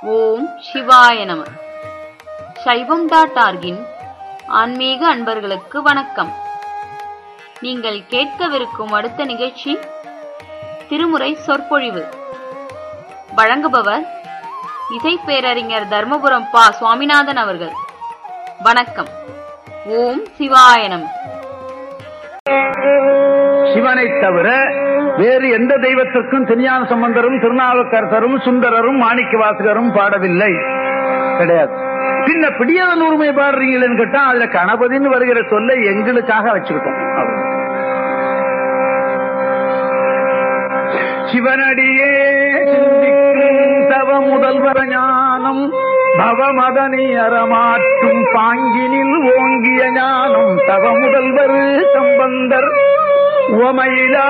ஓம் சிவாய நம சைவம் டாட் ஆர்கின் ஆன்மீக அன்பர்களுக்கு வணக்கம் நீங்கள் கேட்கவிருக்கும் அடுத்த நிகழ்ச்சி திருமுறை சொற்பொழிவு வழங்குபவர் இசை பேரறிஞர் தர்மபுரம் பா சுவாமிநாதன் அவர்கள் வணக்கம் ஓம் சிவாய நம சிவனை தவிர வேறு எந்த தெய்வத்திற்கும் திருஞான சம்பந்தரும் திருநாவுக்கரசரும் சுந்தரரும் மாணிக்க வாசகரும் பாடவில்லை கிடையாது பின்ன பிடியாத நூறுமை பாடுறீங்களேன்னு கேட்டா அதுல கணபதினு வருகிற சொல்லை எங்களுக்காக வச்சுக்கிட்டோம் அவ்வளவு. சிவனடியே சிந்திக்கும் தவ முதல்வர ஞானம் பவமதனி அறமாற்றும் பாங்கினில் ஓங்கிய ஞானம் தவ முதல்வர் சம்பந்தர் உமையிலா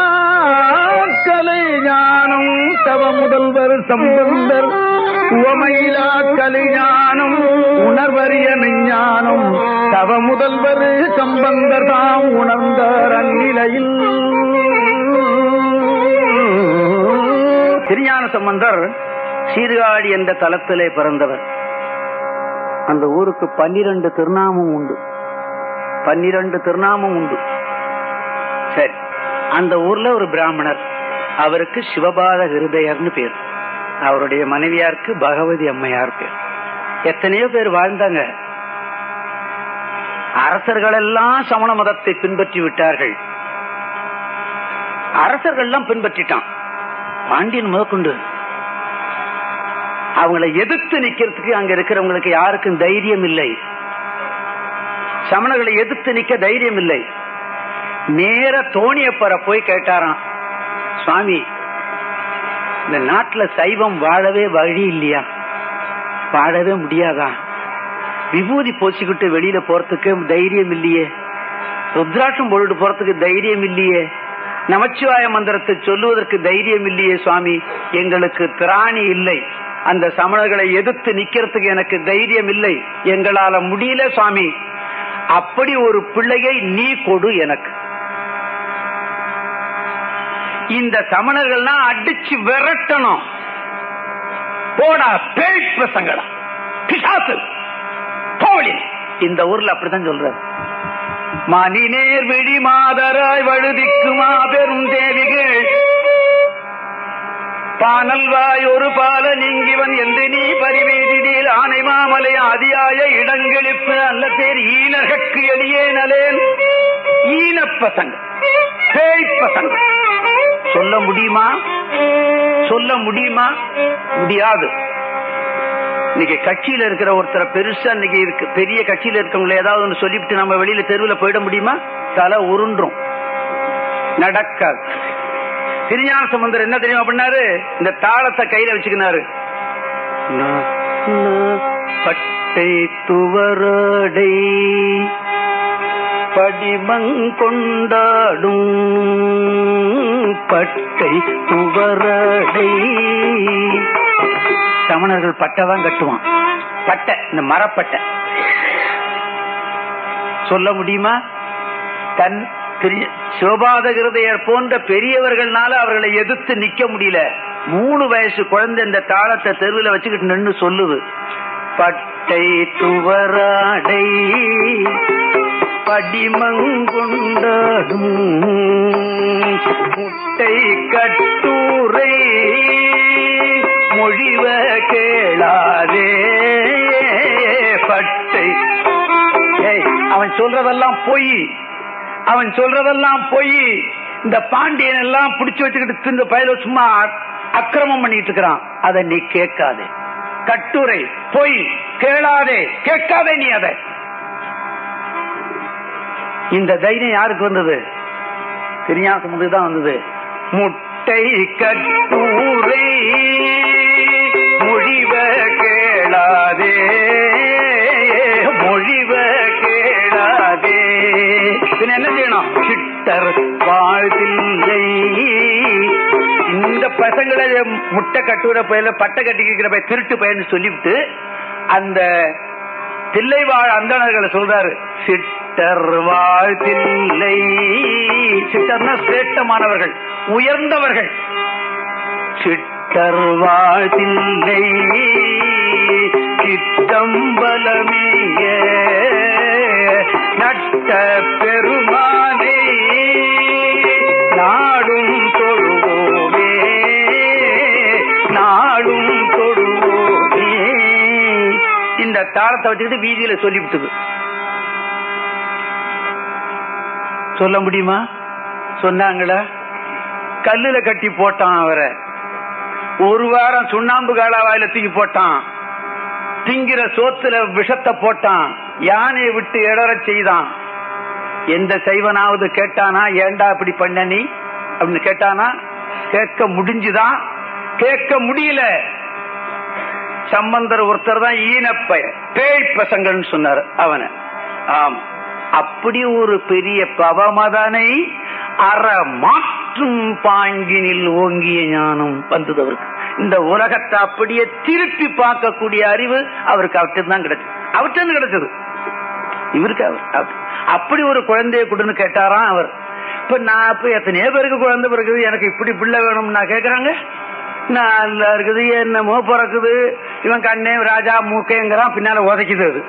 கலை ஞானம் தவ முதல்வர் சம்பந்தர் உமையிலா கலை ஞானம் உணர்வறிய மெஞ்ஞானம் தவ முதல்வர் சம்பந்தர் தாம் உணர்ந்தார் அந்நிலையில் திருஞான சம்பந்தர் சீர்காழி என்ற தலத்திலே பிறந்தவர் அந்த ஊருக்கு பன்னிரண்டு திருநாமம் உண்டு பன்னிரண்டு திருநாமம் உண்டு சரி அந்த ஊர்ல ஒரு பிராமணர் அவருக்கு சிவபாத ஹிருதயர்னு பேர் அவருடைய மனைவியாருக்கு பகவதி அம்மையார் பேர் எத்தனையோ பேர் வாழ்ந்தாங்க அரசர்கள் எல்லாம் சமண மதத்தை பின்பற்றி விட்டார்கள் அரசர்கள் எல்லாம் பின்பற்றிட்டான் பாண்டியன் முதற்கொண்டு அவங்களை எதிர்த்து நிக்கிறதுக்கு அங்க இருக்கிறவங்களுக்கு யாருக்கும் தைரியம் இல்லை சமணர்களை எதிர்த்து நிக்க தைரியம் இல்லை நேர தோணியப்பற போய் கேட்டாராம் சுவாமி இந்த நாட்டுல சைவம் வாழவே வழி இல்லையா வாழவே முடியாதா விபூதி போச்சுக்கிட்டு வெளியில போறதுக்கு தைரியம் இல்லையே ருத்ராட்சம் போட்டுட்டு போறதுக்கு தைரியம் இல்லையே நமச்சிவாய மந்திரத்தை சொல்லுவதற்கு தைரியம் இல்லையே சுவாமி எங்களுக்கு திராணி இல்லை அந்த சமணர்களை எதிர்த்து நிக்கிறதுக்கு எனக்கு தைரியம் இல்லை எங்களால முடியல சுவாமி அப்படி ஒரு பிள்ளையை நீ கொடு எனக்கு இந்த சமணர்கள்லாம் அடிச்சு விரட்டணும் போடா பேய் பிரசங்கடா பிசாசு போலி இந்த ஊர்ல அப்படித்தான் சொல்றாரு மணிநேர் விழி மாதராய் வழுதிக்கு மாபெரும் தேவிகள் பானல்வாய் ஒரு பால நீங்கிவன் என்று நீ பரிவீதியில் ஆனை மாமலை அதியாய இடங்களிப்பு அல்ல பேர் ஈனகற்கு எளியே நலேன் ஈனப்பசங்க பேய்ப்பசங்க சொல்ல முடியுமா சொல்ல முடியுமா முடியாது இன்னைக்கு கட்சியில இருக்கிற ஒருத்தரை பெருசா இன்னைக்கு இருக்கு பெரிய கட்சியில இருக்கவங்களை ஏதாவது ஒன்று சொல்லிவிட்டு நம்ம வெளியில தெருவில் போயிட முடியுமா தலை உருண்டும் நடக்காது திருஞான சம்பந்தர் என்ன தெரியுமா பண்ணாரு இந்த தாளத்தை கையில வச்சுக்கினாரு ந- ந- பட்டை துவரடை படிமங்கொண்டாடும் பட்டை துவரடை சமணர்கள் பட்டை தான் கட்டுவான் பட்டை இந்த மரப்பட்டை சொல்ல முடியுமா தன் திரு- சிவபாதகிருதையர் போன்ற பெரியவர்கள்னால அவர்களை எதிர்த்து நிக்க முடியல மூணு வயசு குழந்தை இந்த தாளத்தை தெருவில் வச்சுக்கிட்டு நின்னு சொல்லுது பட்டை துவராடை படிமங்குண்டாடும் முட்டை கட்டூரை மொழிவ கேளாதே பட்டை ஏய், அவன் சொல்றதெல்லாம் பொய் அவன் சொல்றதெல்லாம் பொய் இந்த பாண்டியன் எல்லாம் பிடிச்சு வச்சுக்கிட்டு இந்த பயல சும்மா அக்கிரமம் பண்ணிட்டு இருக்கிறான் அதை நீ கேட்காதே கட்டுரை பொய் கேளாதே கேட்காதே நீ அதை இந்த தைரியம் யாருக்கு வந்தது திருஞாசம் தான் வந்தது முட்டை கட்டூரை மொழிவ கேளாதே மொழிவ கேளாதே பின்ன என்ன செய்யணும் சிட்டர் வாழ்வில்லை இந்த பசங்களை முட்டை கட்டுற பயில பட்டை கட்டிக்கிற பைய திருட்டு பையன் சொல்லிவிட்டு அந்த தில்லைவாழ் அந்தணர்களை சொல்றாரு சிட்டர் வாழ்த்தில்லை சிட்டர்னா சிரேஷ்டமானவர்கள் உயர்ந்தவர்கள் சிட்ட சித்தர்வாழ்த்தில்லை சித்தம்பலமேய நட்ட பெருமானே நாடும் தொழுவோமே நாடும் தொழுவோமே இந்த தாளத்தை வச்சுக்கிட்டு வீதியில சொல்லிவிட்டது சொல்ல முடியுமா சொன்னாங்களா கல்லுல கட்டி போட்டான் அவரை ஒரு வாரம் சுண்ணாம்பு காலாவாயில தூக்கி போட்டான் திங்கிற சோத்துல விஷத்தை போட்டான் யானையை விட்டு இடறச் செய்தான் எந்த சைவனாவது கேட்டானா ஏண்டா இப்படி பண்ண நீ அப்படின்னு கேட்டானா கேட்க முடிஞ்சுதான் கேட்க முடியல சம்பந்தர் ஒருத்தர் தான் ஈனப்ப பேய் பசங்கன்னு சொன்னார் அவனை ஆம் அப்படி ஒரு பெரிய பவமதனை அற மாற்றும் பாங்கினில் ஓங்கிய ஞானம் வந்தது அவருக்கு இந்த உலகத்தை அப்படியே திருப்பி பார்க்கக்கூடிய அறிவு அவருக்கு அவர்கிட்ட தான் கிடைச்சது அவர்கிட்ட கிடைச்சது இவருக்கு அவர் அப்ப- அப்படி ஒரு குழந்தைய கொடுன்னு கேட்டாராம் அவர் இப்ப நான் இப்ப எத்தனையோ பேருக்கு குழந்தை பிறகுது எனக்கு இப்படி பிள்ளை வேணும்னா கேக்குறாங்க நல்லா இருக்குது என்னமோ பிறக்குது இவன் கண்ணே ராஜா மூக்கைங்கிறான் பின்னால உதைக்குது அது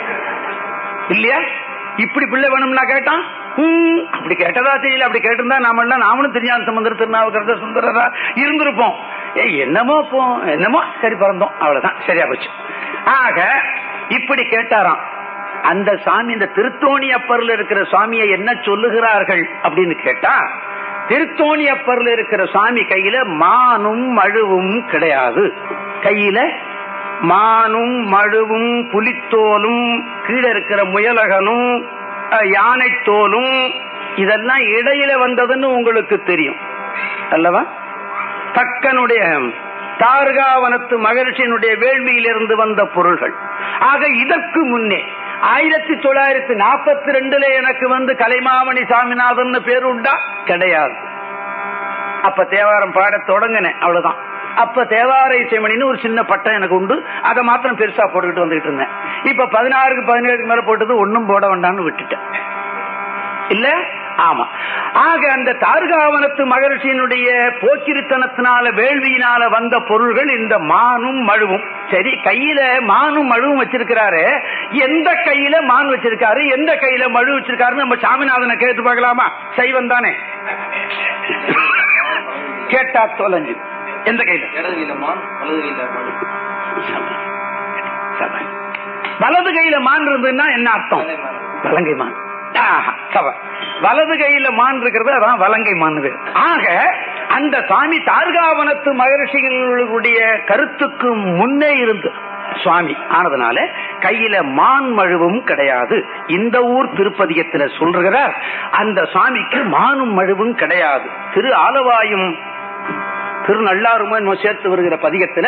இல்லையா இப்படி பிள்ளை வேணும்னா கேட்டான் ஹம், அப்படி கேட்டதா தெரியல அப்படி கேட்டிருந்தா நாம எல்லாம் நாமளும் தெரியாத சம்பந்தர் திருநாவுக்கரச சுந்தரரா இருந்திருப்போம் ஏய், என்னமோ போ என்னமோ சரி பிறந்தோம் அவ்வளவுதான் சரியா போச்சு ஆக இப்படி கேட்டாராம் அந்த சாமி இந்த திருத்தோணி அப்பர்ல இருக்கிற சுவாமியை என்ன சொல்லுகிறார்கள் அப்படின்னு கேட்டா திருத்தோணி அப்பர்ல இருக்கிற சுவாமி கையில மானும் மழுவும் கிடையாது கையில மானும் மழுவும் புலித்தோலும் கீழே இருக்கிற முயலகனும் அஹ், யானை தோலும் இதெல்லாம் இடையில வந்ததுன்னு உங்களுக்கு தெரியும் அல்லவா தக்கனுடைய தார்காவனத்து மகர்ஷியினுடைய வேள்வியிலிருந்து வந்த பொருள்கள் ஆக இதற்கு முன்னே ஆயிரத்தி தொள்ளாயிரத்தி நாற்பத்தி ரெண்டுல எனக்கு வந்து கலைமாமணி சாமிநாதன் பேர் உண்டா கிடையாது அப்ப தேவாரம் பாட தொடங்கினேன் அவ்வளவுதான் அப்ப தேவார இசைமணின்னு ஒரு சின்ன பட்டம் எனக்கு உண்டு அதை மாத்திரம் பெருசா போட்டுக்கிட்டு வந்துகிட்டு இருந்தேன் இப்ப பதினாறுக்கு பதினேழுக்கு மேல போட்டது ஒன்னும் போட வேண்டாம்னு விட்டுட்டேன் இல்ல ஆமா ஆக அந்த தார்காவனத்து மகர்ஷியினுடைய போக்கிரித்தனத்தினால வேள்வியினால வந்த பொருள்கள் இந்த மானும் மழுவும் சரி கையில மானும் மழுவும் வச்சிருக்கிறாரு எந்த கையில மான் வச்சிருக்காரு எந்த கையில மழு வச்சிருக்காருன்னு நம்ம சாமிநாதனை கேட்டு பார்க்கலாமா சைவம் தானே கேட்டா தொலைஞ்சு எந்த கையில இடது கையில மான் வலது கையில மழு சபை. சபை. வலது கையில மான் இருந்ததுன்னா என்ன அர்த்தம் வலங்கை மான். வலங்கை மான் ஆஹா, சபை. வலது கையில மான் இருக்கிறது அதான் வலங்கை மான் பேர். ஆக அந்த சாமி தார்காவனத்து மகர்ஷிகளுடைய கருத்துக்கு முன்னே இருந்து சுவாமி ஆனதுனால கையில மான் மழுவும் கிடையாது இந்த ஊர் திருப்பதிகத்துல சொல்றார் அந்த சுவாமிக்கு மானும் மழுவும் கிடையாது திரு ஆலவாயும் திருநள்ளாருமோ என்னமோ சேர்த்து வருகிற பதிகத்துல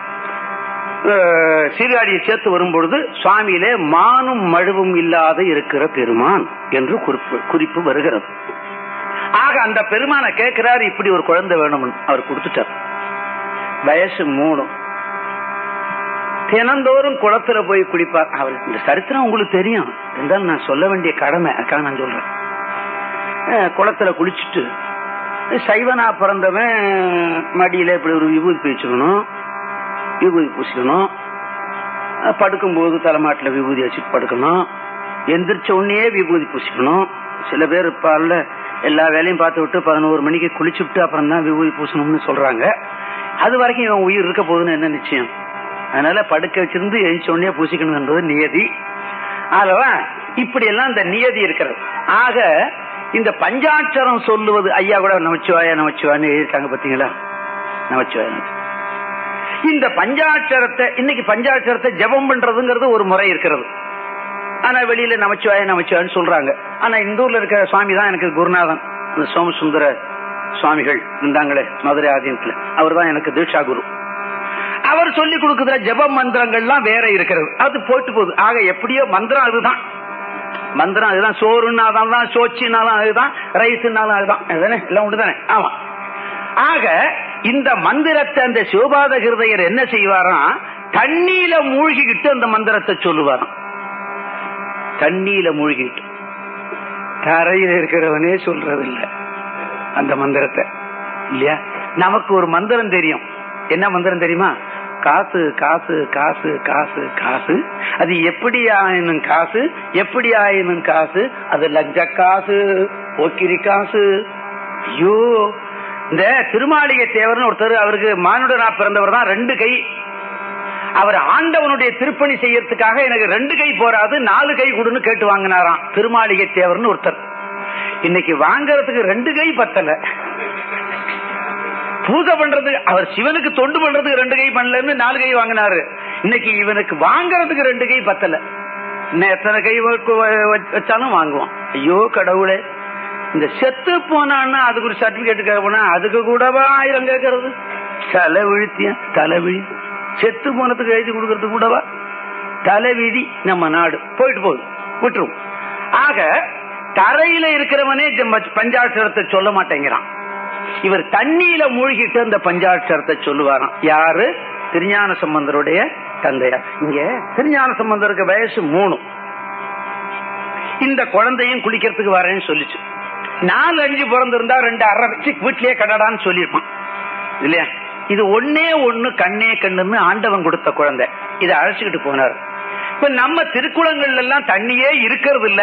அஹ், சீர்காழியை சேர்த்து வரும்பொழுது சுவாமியிலே மானும் மழுவும் இல்லாத இருக்கிற பெருமான் என்று குறிப்பு குறிப்பு வருகிறது ஆக அந்த பெருமானை கேட்கிறார் இப்படி ஒரு குழந்தை வேணும்னு அவர் கொடுத்துட்டார் வயசு மூணு தினந்தோறும் குளத்துல போய் குளிப்பார் அவர் இந்த சரித்திரம் உங்களுக்கு தெரியும் இருந்தாலும் நான் சொல்ல வேண்டிய கடமை அதுக்காக நான் சொல்றேன் அஹ், குளத்துல குளிச்சுட்டு சைவனா பிறந்தவன் மடியில இப்படி ஒரு விபூதி பேச்சுக்கணும் விபூதி பூசிக்கணும் அஹ், படுக்கும்போது தலைமாட்டில் விபூதி வச்சுட்டு படுக்கணும் எந்திரிச்ச உடனே விபூதி பூசிக்கணும் சில பேர் இருப்பார்ல எல்லா வேலையும் பார்த்து விட்டு பதினோரு மணிக்கு குளிச்சு விட்டு அப்புறம் தான் விபூதி பூசணும்னு சொல்றாங்க அது வரைக்கும் இவன் உயிர் இருக்க போகுதுன்னு என்ன நிச்சயம் அதனால படுக்க வச்சிருந்து எழுச்ச உடனே பூசிக்கணும் என்பது நியதி ஆகவா இப்படி எல்லாம் இந்த நியதி இருக்கிறது ஆக இந்த பஞ்சாட்சரம் சொல்லுவது ஐயா கூட நமச்சிவாய நமச்சிவான்னு எழுதியிருக்காங்க பாத்தீங்களா நமச்சிவாய நமச்சிவாய. இந்த பஞ்சாட்சரத்தை இன்னைக்கு பஞ்சாட்சரத்தை ஜெபம் பண்றதுங்கிறது ஒரு முறை இருக்கிறது ஆனா வெளியில நமச்சிவாய நமச்சிவாயன்னு சொல்றாங்க ஆனா இந்த ஊர்ல இருக்கிற சுவாமி தான் எனக்கு குருநாதன் அந்த சோமசுந்தர சுவாமிகள் இருந்தாங்களே மதுரை ஆதீனத்துல அவர் தான் எனக்கு தீட்சா குரு அவர் சொல்லி கொடுக்குற ஜெப மந்திரங்கள்லாம் வேற இருக்கிறது அது போட்டு போகுது ஆக எப்படியோ மந்திரம் அதுதான் மந்திரம் அதுதான் சோறுனாதான் தான் சோச்சினாலும் அதுதான் ரைஸ்னாலும் அதுதான் அதுதானே எல்லாம் உண்டு தானே ஆமா ஆக இந்த மந்திரத்தை அந்த சிவபாத கிருதையர் என்ன செய்வாராம் தண்ணியில மூழ்கிக்கிட்டு அந்த மந்திரத்தை சொல்லுவாராம் தண்ணியில மூழ்கிட்டு தரையில இருக்கிறவனே சொல்றது இல்ல அந்த மந்திரத்தை இல்லையா நமக்கு ஒரு மந்திரம் தெரியும் என்ன மந்திரம் தெரியுமா காசு காசு காசு காசு காசு அது எப்படி ஆயினும் காசு எப்படி ஆயினும் காசு அது லஞ்ச காசு போக்கிரி காசு ஐயோ இந்த திருமாளிகை தேவர்னு ஒருத்தர் அவருக்கு மானுடனா பிறந்தவர் தான் ரெண்டு கை அவர் ஆண்டவனுடைய திருப்பணி செய்யறதுக்காக எனக்கு ரெண்டு கை போராது நாலு கை கொடுன்னு கேட்டு வாங்கினாராம் திருமாளிகை தேவர்னு ஒருத்தர் இன்னைக்கு வாங்கறதுக்கு ரெண்டு கை பத்தல பூஜை பண்றது அவர் சிவனுக்கு தொண்டு பண்றதுக்கு ரெண்டு கை பண்ணலன்னு நாலு கை வாங்கினாரு இன்னைக்கு இவனுக்கு வாங்கறதுக்கு ரெண்டு கை பத்தல இன்னும் எத்தனை கை வ- வ- வச்சாலும் வாங்குவான் ஐயோ கடவுளே இந்த செத்து போனான்னா அதுக்கு ஒரு சர்டிபிகேட் கேட்க போனா அதுக்கு கூடவா ஆயிரம் கேட்கறது தலை விழுத்திய தலைவிழி செத்து போனதுக்கு எழுதி கொடுக்கறதுக்கு கூடவா தலைவிதி நம்ம நாடு போயிட்டு போகுது விட்டுரும் ஆக தரையில இருக்கிறவனே ஜம்ம- பஞ்சாட்சரத்தை சொல்ல மாட்டேங்கிறான் இவர் தண்ணியில மூழ்கிட்டு அந்த பஞ்சாட்சரத்தை சொல்லுவாராம் யாரு திருஞான சம்பந்தருடைய தந்தையார் இங்க திருஞான சம்பந்தருக்கு வயசு மூணு இந்த குழந்தையும் குளிக்கிறதுக்கு வரேன்னு சொல்லிச்சு நாலு அஞ்சு பிறந்திருந்தா ரெண்டு அரை வச்சு வீட்லயே கடடான்னு சொல்லியிருப்பான் இல்லையா இது ஒன்னே ஒண்ணு கண்ணே கண்ணுன்னு ஆண்டவன் கொடுத்த குழந்தை இதை அழைச்சுக்கிட்டு போனார் இப்ப நம்ம திருக்குளங்கள்ல எல்லாம் தண்ணியே இருக்கிறது இல்ல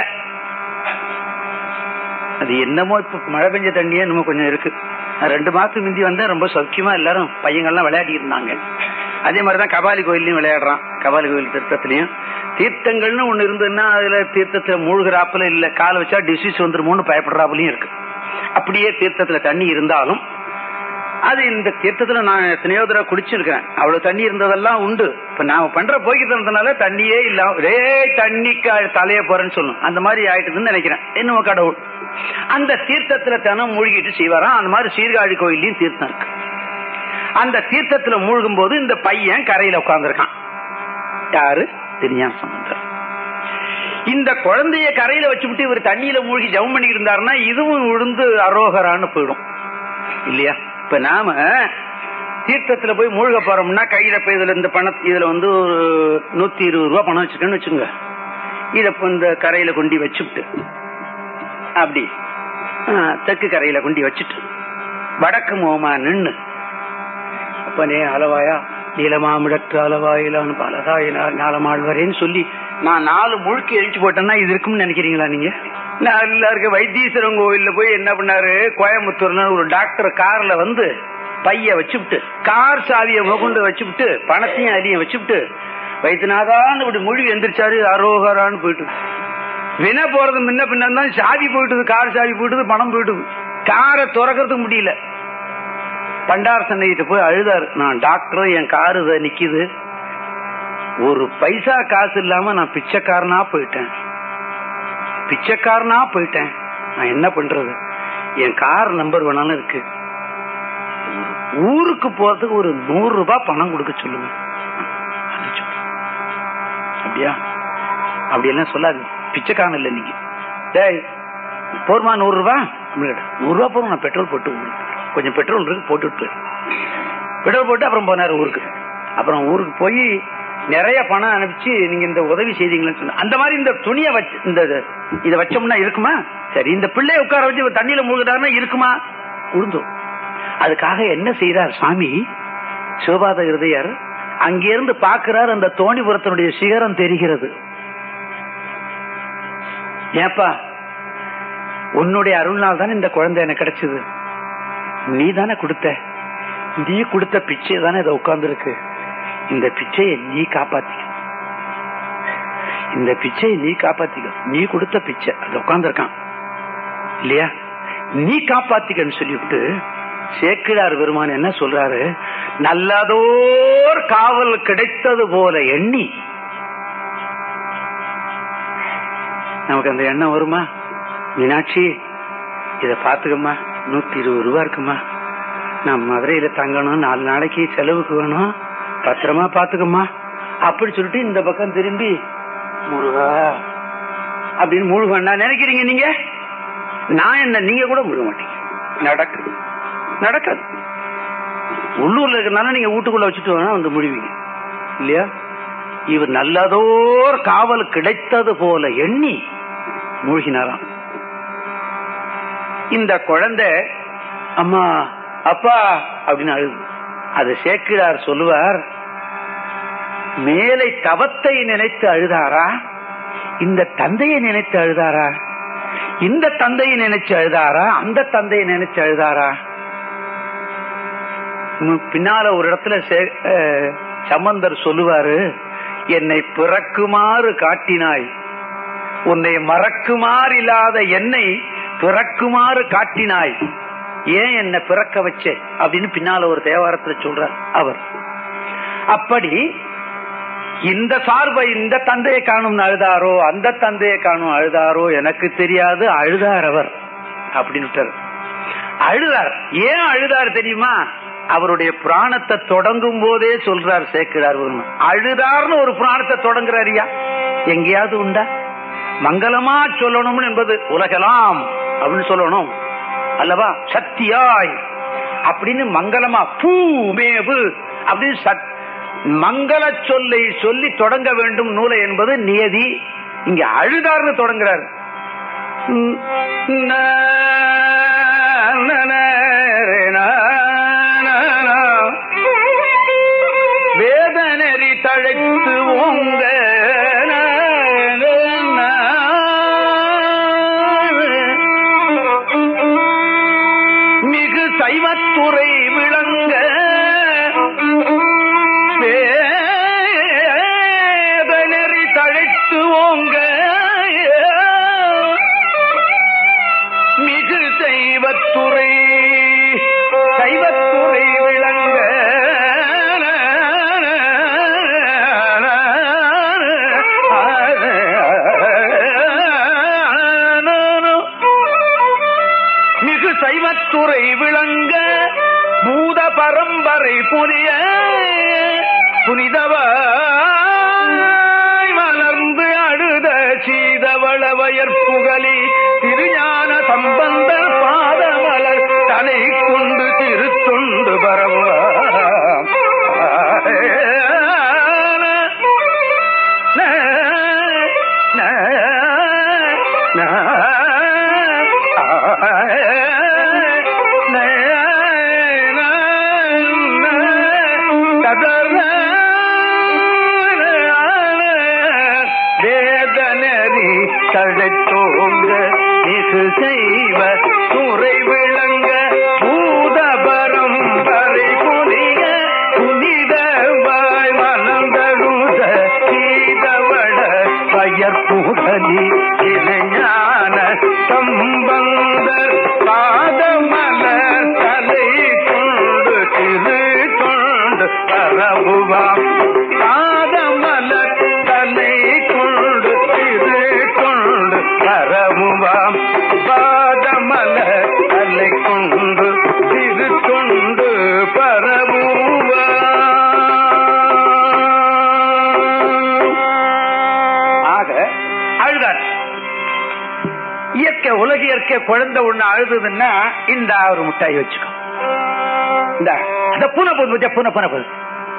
அது என்னமோ இப்ப மழை பெஞ்ச தண்ணியே என்னமோ கொஞ்சம் இருக்கு நான் ரெண்டு மாசத்துக்கு முந்தி வந்தா ரொம்ப சௌக்கியமா எல்லாரும் பையங்கள்லாம் விளையாடி இருந்தாங்க அதே மாதிரிதான் கபாலி கோயிலையும் விளையாடுறான் கபாலி கோயில் தீர்த்தத்திலையும் தீர்த்தங்கள்னு ஒண்ணு இருந்ததுன்னா அதுல தீர்த்தத்துல மூழ்கிறாப்புல இல்ல கால் வச்சா டிசீஸ் வந்துருமோன்னு பயப்படுறாப்புலயும் இருக்கு அப்படியே தீர்த்தத்துல தண்ணி இருந்தாலும் அது இந்த தீர்த்தத்துல நான் எத்தனையோ தடவை குடிச்சிருக்கேன் அவ்வளவு தண்ணி இருந்ததெல்லாம் உண்டு இப்ப நான் பண்ற போய்க்கிறதுனால தண்ணியே இல்ல ரே தண்ணிக்கு தலைய போறேன்னு சொல்லணும் அந்த மாதிரி ஆயிட்டுதுன்னு நினைக்கிறேன் என்னமோ கடவுள் அந்த தீர்த்தத்துல தினம் மூழ்கிட்டு செய்வாராம் அந்த மாதிரி சீர்காழி கோயிலையும் தீர்த்தம் இருக்கு அந்த தீர்த்தத்துல மூழ்கும் போது இந்த பையன் கரையில உட்கார்ந்துருக்கான் யாரு திருஞான சம்பந்தர் இந்த குழந்தைய கரையில வச்சுவிட்டு இவர் தண்ணியில மூழ்கி ஜெபம் பண்ணி இருந்தாருன்னா இதுவும் விழுந்து அரோகரான்னு போயிடும் இல்லையா இப்ப நாம தீர்த்தத்துல போய் மூழ்க போறோம்னா கையில போய் இதுல இந்த பண இதுல வந்து ஒரு நூத்தி இருபது ரூபா பணம் வச்சுக்கன்னு வச்சுங்க இத இப்ப இந்த கரையில கொண்டு வச்சுட்டு அப்படி ஆ, தெற்கு கரையில கொண்டு வச்சுட்டு வடக்கு முகமா நின்னு அப்பனே அளவாயா நீலமாமிடற்று அளவாயிலான்னு பலதாயினார் ஞாலமாழ்வரேன்னு சொல்லி நான் நாலு முழுக்கி எழிச்சு போட்டேன்னா இது இருக்கும்னு நினைக்கிறீங்களா நீங்க நான் எல்லாருக்கும் வைத்தீஸ்வரன் கோவில்ல போய் என்ன பண்ணாரு கோயம்புத்தூர்ல ஒரு டாக்டர் கார்ல வந்து பைய வச்சுவிட்டு கார் சாவியை முகண்டு வச்சுவிட்டு பணத்தையும் அலியும் வச்சுவிட்டு வைத்தியநாதான்னு இப்படி மொழி எந்திரிச்சாரு அரோகரான்னு போயிட்டு வின போறது முன்ன பின்ன தான் சாவி போயிட்டுது கார் சாவி போயிட்டுது பணம் போயிட்டுது காரை திறக்கிறதுக்கு முடியல பண்டார சந்தைகிட்ட போய் அழுதாரு நான் டாக்டர் என் காரு இத நிக்குது ஒரு பைசா காசு இல்லாம நான் பிச்சைக்காரனா போயிட்டேன் பிச்சைக்காரனா போயிட்டேன் நான் என்ன பண்றது என் கார் நம்பர் வேணாலும் இருக்கு ஊருக்கு போறதுக்கு ஒரு நூறு ரூபாய் பணம் கொடுக்க சொல்லுங்க அனுப்பிச்சு விடு. அப்படியா அப்படியெல்லாம் சொல்லாது பிச்சைக்காரன் இல்ல நீங்க டேய் போருமா நூறு ரூபா அப்படின்னு கேட்டேன். நூறு ரூபா போறோம் நான் பெட்ரோல் போட்டு உங்களுக்கு கொஞ்சம் பெட்ரோல் இருக்கு போட்டுட்டு போயிரு. பெட்ரோல் போட்டு அப்புறம் போனாரு ஊருக்கு அப்புறம் ஊருக்கு போய் நிறைய பணம் அனுப்பிச்சு நீங்க இந்த உதவி செய்தீங்களேன்னு சொன்ன அந்த மாதிரி இந்த துணியை வச்சு இந்த இத வச்சோம்னா இருக்குமா சரி இந்த பிள்ளைய உட்கார வச்சு இவர் தண்ணியில மூழ்கிட்டாருன்னா இருக்குமா உளுந்தோம் அதுக்காக என்ன செய்யறார் சாமி சிவபாத இருதயர் அங்கிருந்து பார்க்கிறார் அந்த தோணிபுரத்தினுடைய சிகரம் தெரிகிறது ஏப்பா உன்னுடைய அருள்நாள் தானே இந்த குழந்தை எனக்கு கிடைச்சது நீ தானே கொடுத்த நீ கொடுத்த பிச்சை தானே இதை உட்கார்ந்து இருக்கு இந்த பிச்சையை நீ காப்பாத்திக்க இந்த பிச்சையை நீ காப்பாத்திக்க நீ கொடுத்த பிச்சை அது உட்கார்ந்துருக்கான் இல்லையா நீ காப்பாத்திக்கன்னு சொல்லிவிட்டு சேக்கிழார் பெருமான் என்ன சொல்றாரு நல்லதோர் காவல் கிடைத்தது போல எண்ணி நமக்கு அந்த எண்ணம் வருமா மீனாட்சி இத பாத்துக்கம்மா நூத்தி இருபது ரூபா இருக்குமா நான் மதுரையில தங்கணும் நாலு நாளைக்கு செலவுக்கு வேணும் பத்திரமா பாத்துக்கம்மா அப்படி சொல்லிட்டு இந்த பக்கம் திரும்பி முருகா அப்படின்னு முழுகண்ணா நினைக்கிறீங்க நீங்க நான் என்ன நீங்க கூட முழுக மாட்டீங்க நடக்குது நடக்காது உள்ளூர்ல இருக்கிறனால நீங்க வீட்டுக்குள்ள வச்சுட்டு வேணா வந்து முழுவீங்க இல்லையா இவர் நல்லதோர் காவல் கிடைத்தது போல எண்ணி மூழ்கினாராம் இந்த குழந்தை அம்மா அப்பா அப்படின்னு அழுது அது சேக்கிழார் சொல்லுவார் மேலை தவத்தை நினைத்து அழுதாரா இந்த தந்தையை நினைத்து அழுதாரா இந்த தந்தையை நினைச்சு அழுதாரா அந்த தந்தையை நினைச்சு அழுதாரா உம், பின்னால ஒரு இடத்துல சே- அஹ், சம்பந்தர் சொல்லுவாரு என்னை பிறக்குமாறு காட்டினாய் உன்னை மறக்குமாறு இல்லாத என்னை பிறக்குமாறு காட்டினாய் ஏன் என்ன பிறக்க வச்சே அப்படின்னு பின்னால ஒரு தேவாரத்துல சொல்றார் அவர் அப்படி இந்த சார்பை இந்த தந்தையை காணும் அழுதாரோ அந்த தந்தையை காணும் அழுதாரோ எனக்கு தெரியாது அழுதார் அவர் அப்படின்னு அழுதார் ஏன் அழுதார் தெரியுமா அவருடைய புராணத்தை தொடங்கும் போதே சொல்றார் சேக்கிரார் ஒரு நாள். அழுதார்னு ஒரு புராணத்தை தொடங்குறாரியா எங்கேயாவது உண்டா மங்களமா சொல்லணும் என்பது உலகலாம் அப்படின்னு சொல்லணும் அல்லவா சக்தியாய் அப்படின்னு மங்களமா பூமேவு அப்படின்னு சத்- மங்கள சொல்லை சொல்லி தொடங்க வேண்டும் நூலை என்பது நியதி இங்க அழுதார்னு தொடங்குறார் ம், ந, ந, ந, ந, ந, ந. வேதனரி தழைத்து ஓங்க ந, ந, ந. மிகு சைவத்துறை விளங்க வேதனரி தழைத்து ஓங்க மிகு சைவத்துறை சைவத்துறை விளங்க மிகு சைவத்துறை விளங்க பூத பரம்பரை புனிய புனிதவாய் மலர்ந்து அழுத சீதவள வயற்புகலி திருஞான சம்பந்தர் பாதமலர் தலை கொண்டு திருத்துண்டு பரவாம் வேதனரி தழைத்தோங்க மிகு செய்வ துறை விளங்க பூதபரம் பறை புனிய புனிதவாய் மலர்ந்தழுத சீதவள பயற்புகலி இளைஞான சம்பந்தர் பாதமலர் தலை கொண்டு திரு கொண்டு பரவுவாம் பாதமலர் தலை கொண்டு திரு கொண்டு பரவுவாம் பாதமலர் தலை கொண்டு திரு கொண்டு பரவுவாம் ஆக அழுதார் இயற்கை உலக இயற்கை குழந்தை ஒண்ணு அழுதுன்னா இந்த ஒரு முட்டாய் வச்சுக்கோ இந்த அந்த பூனை போது வச்சா பூனை பூனை போது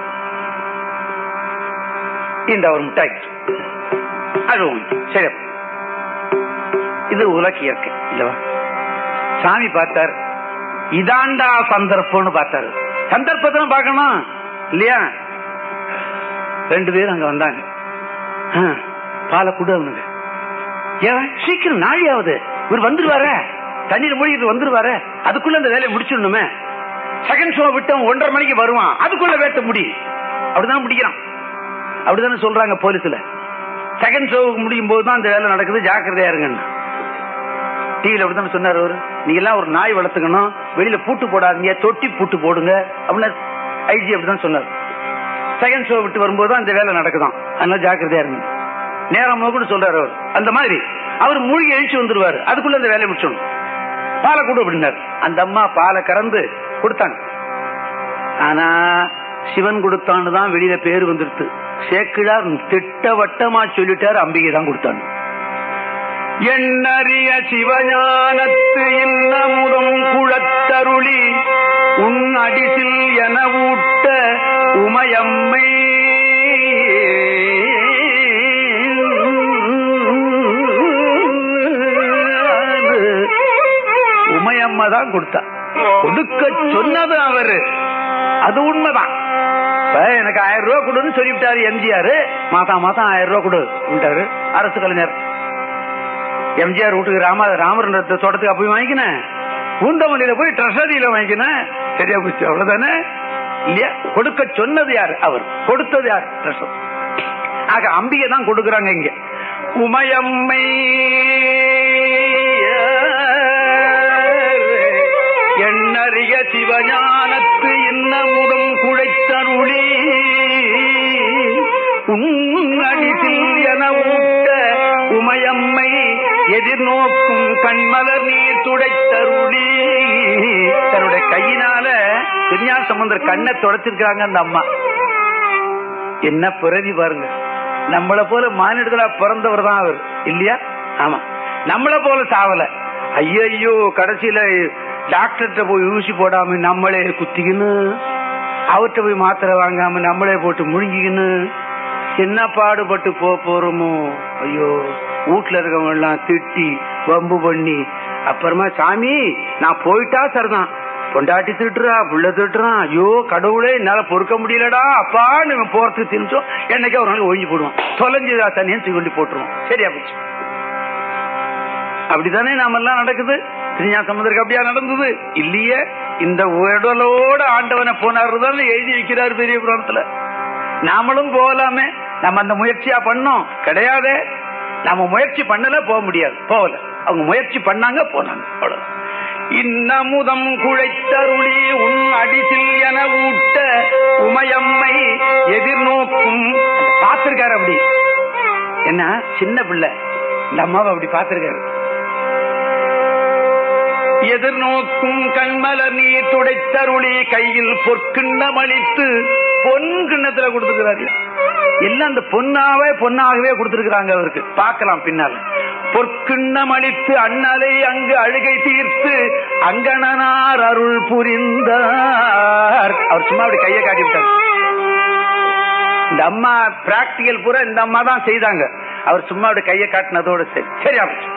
இந்த ஒரு முட்டாய் அழுவும் சரி இது உலக இயற்கை இல்லவா சாமி பார்த்தார் இதாண்டா சந்தர்ப்பம்னு பார்த்தாரு சந்தர்ப்பத்தை பார்க்கணும் இல்லையா ரெண்டு பேரும் அங்க வந்தாங்க ஆ, பாலை கொடு அவனுங்க ஏன் சீக்கிரம் நாழியாவது இவர் வந்துருவாரு தண்ணீர் மூழ்கிட்டு வந்துருவாரு அதுக்குள்ள அந்த வேலையை முடிச்சிடணுமே செகண்ட் ஷோ விட்டு அவன் ஒன்றரை மணிக்கு வருவான் அதுக்குள்ள வேட்ட முடி அப்படிதான் முடிக்கிறான் அப்படிதானே சொல்றாங்க போலீஸ்ல செகண்ட் ஷோ முடியும் போது தான் அந்த வேலை நடக்குது ஜாக்கிரதையா இருங்கன்னு டிவில அப்படித்தானே சொன்னார் அவரு நீங்க எல்லாம் ஒரு நாய் வளர்த்துக்கணும் வெளியில பூட்டு போடாதீங்க தொட்டி பூட்டு போடுங்க அப்படின்னு ஐஜி அப்படிதான் சொன்னார் செகண்ட் ஷோ விட்டு வரும்போது தான் அந்த வேலை நடக்குதாம் அதனால ஜாக்கிரதையா இருங்க நேரம் கூட சொல்றாரு அவர் அந்த மாதிரி அவர் மூழ்கி எழுச்சி வந்துருவாரு அதுக்குள்ள அந்த வேலையை முடிச்சணும் பாலை கொடு அப்படின்னாரு அந்த அம்மா பாலை கறந்து கொடுத்தாங்க ஆனா சிவன் கொடுத்தான்னு தான் வெளியில பேர் வந்துருத்து சேக்கிழார் திட்டவட்டமா சொல்லிட்டாரு அம்பிகை தான் கொடுத்தாங்க எண்ணறிய சிவஞானத்து இன்னமுதம் குழத்தருளி உன் அடிசில் என ஊட்ட உமையம்மை உமையம்மா தான் கொடுத்தா கொடுக்க சொன்னது அவரு அது உண்மைதான் இப்ப எனக்கு ஆயிரம் ரூபாய் கொடுன்னு சொல்லிவிட்டாரு எம்ஜிஆர் மாசம் மாசம் ஆயிரம் ரூபாய் கொடு விட்டாரு அரசு கலைஞர் எம்ஜிஆர் வீட்டுக்கு ராம ராமர் தோட்டத்துக்கு போய் வாங்கிக்கினேன் பூந்தமல்லியில போய் ட்ரெஷரியில வாங்கிக்கினேன் சரியா போச்சு அவ்வளவுதானே இல்லையா கொடுக்க சொன்னது யார் அவர் கொடுத்தது யார் ட்ரெஷர் ஆக அம்பிகை தான் கொடுக்கறாங்க இங்க உமையம்மை எண்ணறிய சிவஞானத்து இன்னமுடும் குழைத்தருளி உன்னடிசில் என ஊட்ட உமையம்மை எதிர்நோக்கும் கண்மலர் நீர் துடைத்தருளி தன்னுடைய கையினால திருஞான சம்பந்தர் கண்ணை தொடச்சிருக்காங்க அந்த அம்மா என்ன பிறவி பாருங்க நம்மள போல மானிடர்களா பிறந்தவர் தான் அவர் இல்லையா ஆமா நம்மள போல சாவல ஐயோ கடைசியில டாக்டர்கிட்ட போய் ஊசி போடாம நம்மளே குத்திக்கின்னு அவர்கிட்ட போய் மாத்திரை வாங்காம நம்மளே போட்டு முழுங்கிக்கின்னு என்ன பாடுபட்டு போ போறோமோ ஐயோ வீட்டுல இருக்கவங்க எல்லாம் திட்டி வம்பு பண்ணி அப்புறமா சாமி நான் போயிட்டா சரிதான் பொண்டாட்டி திட்டுறா புள்ள திட்டுறான் ஐயோ கடவுளே என்னால பொறுக்க முடியலடா அப்பா நம்ம போறதுக்கு திணிச்சோம் என்னைக்கே ஒரு நாள் ஒழிஞ்சு போடுவோம் தொலைஞ்சுதா தனியும் தூக்கி போட்டுருவோம் சரியா போச்சு அப்படித்தானே நாமெல்லாம் நடக்குது திருஞா சமுதருக்கு அப்படியா நடந்தது இல்லையே இந்த உடலோட ஆண்டவனை போனாரு தானே எழுதி வைக்கிறார் பெரிய புராணத்துல நாமளும் போகலாமே நம்ம அந்த முயற்சியா பண்ணோம் கிடையாதே நாம முயற்சி பண்ணல போக முடியாது போகல அவங்க முயற்சி பண்ணாங்க போனாங்க அவ்வளவு இன்னமுதம் குழைத்தருளி உன் அடிசில் என ஊட்ட உமையம்மை எதிர்நோக்கும் பார்த்திருக்காரு அப்படி என்ன சின்ன பிள்ளை இந்த அம்மாவை அப்படி பார்த்திருக்காரு எதிர்நோக்கும் கண்மலர் நீர் துடைத்தருளி கையில் பொற்கிண்ணம் அளித்து பொன் கிண்ணத்துல கொடுத்துக்கிறாரு எல்லாம் அந்த பொன்னாவே பொன்னாகவே கொடுத்திருக்கிறாங்க அவருக்கு பார்க்கலாம் பின்னால பொற்கிண்ணம் அளித்து அண்ணலை அங்கு அழுகை தீர்த்து அங்கணனார் அருள் புரிந்தார் அவர் சும்மா அப்படி கையை காட்டி விட்டார் இந்த அம்மா பிராக்டிகல் பூரா இந்த அம்மா தான் செய்தாங்க அவர் சும்மா அப்படி கையை காட்டினதோட சரி சரியா போச்சு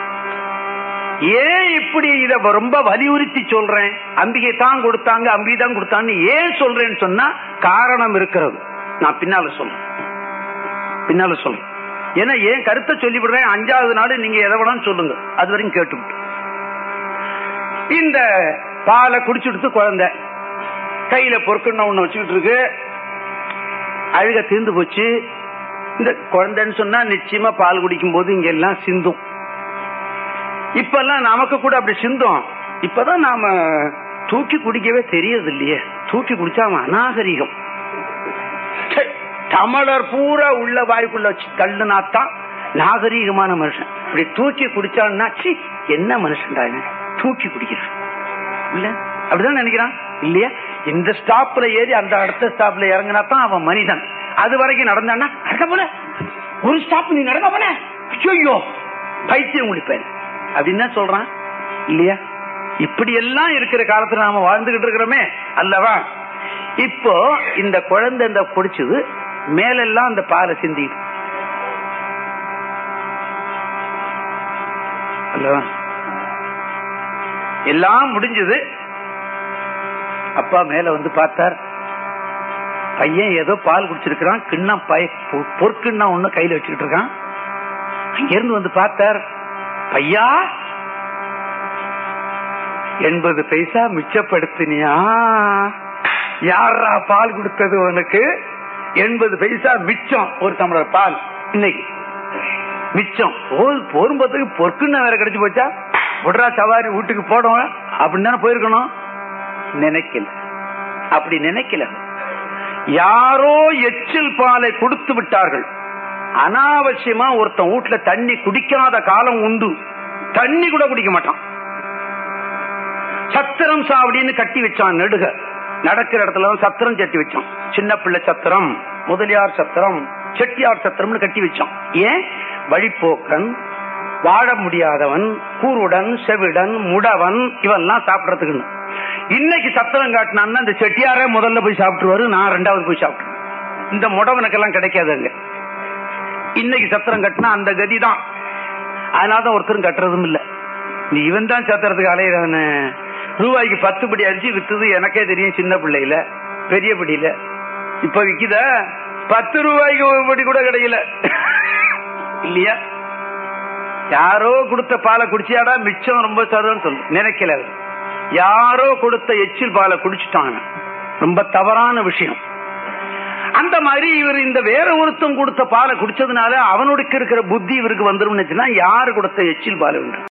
ஏன் இப்படி இத ரொம்ப வலியுறுத்தி சொல்றேன் அம்பிகை தான் கொடுத்தாங்க அம்பி தான் கொடுத்தான்னு ஏன் சொல்றேன்னு சொன்னா காரணம் இருக்கிறது நான் பின்னால சொல்றேன் பின்னால சொல்றேன் ஏன்னா ஏன் கருத்தை சொல்லிவிடுறேன் அஞ்சாவது நாள் நீங்க எதை வேணாலும் சொல்லுங்க அது வரைக்கும் கேட்டு இந்த பாலை குடிச்சுடுத்து குழந்தை கையில பொறுக்குன்னு ஒண்ணு வச்சுக்கிட்டு இருக்கு அழுக தீர்ந்து போச்சு இந்த குழந்தைன்னு சொன்னா நிச்சயமா பால் குடிக்கும் போது இங்க எல்லாம் சிந்தும் இப்பெல்லாம் நமக்கு கூட அப்படி சிந்தோம் இப்பதான் நாம தூக்கி குடிக்கவே தெரியறது இல்லையே தூக்கி குடிச்சா அவன் அநாகரிகம் ச்சே, தமிழர் பூரா உள்ள வாய்க்குள்ள வச்சு தள்ளுனாத்தான் நாகரீகமான மனுஷன் இப்படி தூக்கி குடிச்சான்னா சி என்ன மனுஷன்டா இவன்? தூக்கி குடிக்கிறான் இல்ல அப்படிதான் நினைக்கிறான் இல்லையா இந்த ஸ்டாப்ல ஏறி அந்த அடுத்த ஸ்டாப்ல இறங்கினா தான் அவன் மனிதன் அது வரைக்கும் நடந்தான்னா நடக்க போல ஒரு ஸ்டாப் நீ நடக்க போல ஐயோ பைத்தியம் குளிப்பேன் அப்படின்னு தான் சொல்றான் இல்லையா இப்படி எல்லாம் இருக்கிற காலத்துல நாம வாழ்ந்துகிட்டு இருக்கிறோமே அல்லவா இப்போ இந்த குழந்தை இந்த குடிச்சது மேலெல்லாம் அந்த பாலை சிந்திட்டு அல்லவா எல்லாம் முடிஞ்சது அப்பா மேல வந்து பார்த்தார் பையன் ஏதோ பால் குடிச்சிருக்கிறான் கிண்ணம் பய பொ- பொற்கிண்ணம் ஒண்ணு கையில வச்சுக்கிட்டு இருக்கான் அங்கிருந்து வந்து பார்த்தார் பையா எண்பது பைசா மிச்சப்படுத்தினியா யாரா பால் கொடுத்தது உனக்கு எண்பது பைசா மிச்சம் ஒரு டம்ளர் பால் இன்னைக்கு மிச்சம் போல் போரும்போதுக்கு பொற்குன்னு வேற கிடைச்சு போச்சா விடுறா சவாரி வீட்டுக்கு போடும் அப்படின்னு தானே போயிருக்கணும் நினைக்கல அப்படி நினைக்கல யாரோ எச்சில் பாலை கொடுத்து விட்டார்கள் அனாவசியமா ஒருத்தன் வீட்டுல தண்ணி குடிக்காத காலம் உண்டு தண்ணி கூட குடிக்க மாட்டான் சத்திரம் சாவடின்னு கட்டி வச்சான் நெடுக நடக்கிற இடத்துல எல்லாம் சத்திரம் கட்டி வச்சான் சின்ன பிள்ளை சத்திரம் முதலியார் சத்திரம் செட்டியார் சத்திரம்னு கட்டி வச்சான் ஏன் வழிப்போக்கன் வாழ முடியாதவன் கூருடன் செவிடன் முடவன் இவெல்லாம் சாப்பிடறதுக்குன்னு இன்னைக்கு சத்திரம் காட்டினான்னா இந்த செட்டியாரே முதல்ல போய் சாப்பிட்டுருவாரு நான் ரெண்டாவது போய் சாப்பிட்டுருவேன் இந்த முடவனுக்கெல்லாம் கிடைக்காது அங்க இன்னைக்கு சத்திரம் கட்டினா அந்த கதி தான் அதனாலதான் ஒருத்தரும் கட்டுறதும் இல்ல நீ இவன் தான் சத்திரத்துக்கு அலையிறவனு ரூபாய்க்கு பத்து படி அரிசி வித்தது எனக்கே தெரியும் சின்ன பிள்ளையில பெரிய படியில இப்ப விக்குத பத்து ரூபாய்க்கு ஒரு படி கூட கிடைக்கல இல்லையா யாரோ கொடுத்த பாலை குடிச்சியாடா மிச்சம் ரொம்ப சதம் சொல்லு நினைக்கல அவர். யாரோ கொடுத்த எச்சில் பாலை குடிச்சிட்டாங்க ரொம்ப தவறான விஷயம் அந்த மாதிரி இவர் இந்த வேற ஒருத்தன் கொடுத்த பாலை குடிச்சதுனால அவனுக்கு இருக்கிற புத்தி இவருக்கு வந்துரும் யாரு கொடுத்த எச்சில் பால் வேண்டும்